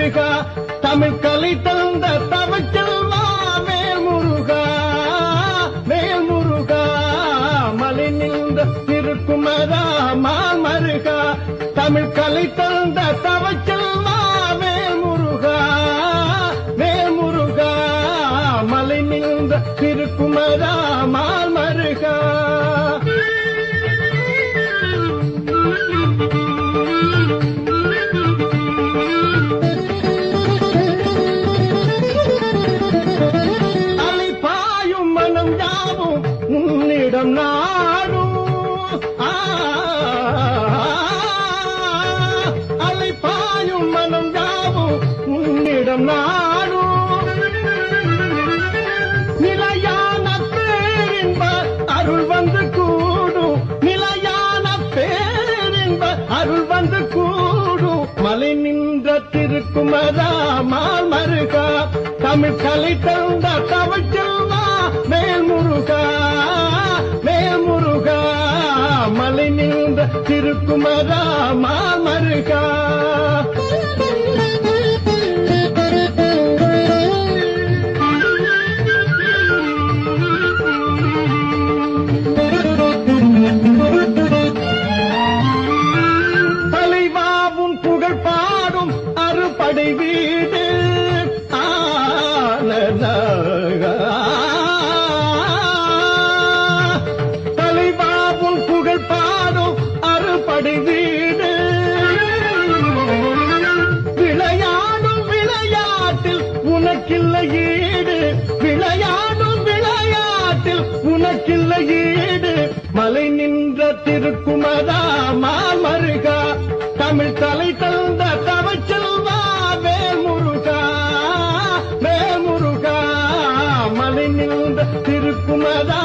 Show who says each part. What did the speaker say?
Speaker 1: மருகா தமிழ் கலை தந்த தவச்செல்வா வேல் முருகா வேல் முருகா மலை நின்ற திருக்குமரா மால் மருகா தமிழ் கலை தந்த தவச்செல்வா வேல் முருகா வேல் முருகா மலை நின்ற திருக்குமரா மால் மருகா அலை பாயும் மனம் யாவும் உன்னிடம் நாடும் ஆ, அலை பாயும் மனம் யாவும் உன்னிடம் நாடும் நிலையான பேரின்ப அருள் வந்து கூடும் நிலையான பேரின்ப அருள் வந்து கூடும் மலை நின்ற திருக்குமரா மால் மருகா தமிழ் கலை தந்த தமிழ் செல்வா மேல் முருகா மேல் முருகா மலை நின்ற திருக்குமரா மால் மருகா தலைவாவும் புகழ் பாடும் அறுபடை வீடு தலைவாவும் புகழ் பாடும் அறுபடை வீடு விளையாடும் விளையாட்டில் உனக்கில்லை ஈடு விளையாடும் விளையாட்டில் உனக்கில்லை ஈடு மலை நின்ற திருக்குமரா மாமருகா தமிழ் தலை தந்த தவச்செல்வா வேல் முருகா வேல் முருகா மலை நின்ற திருக்குமரா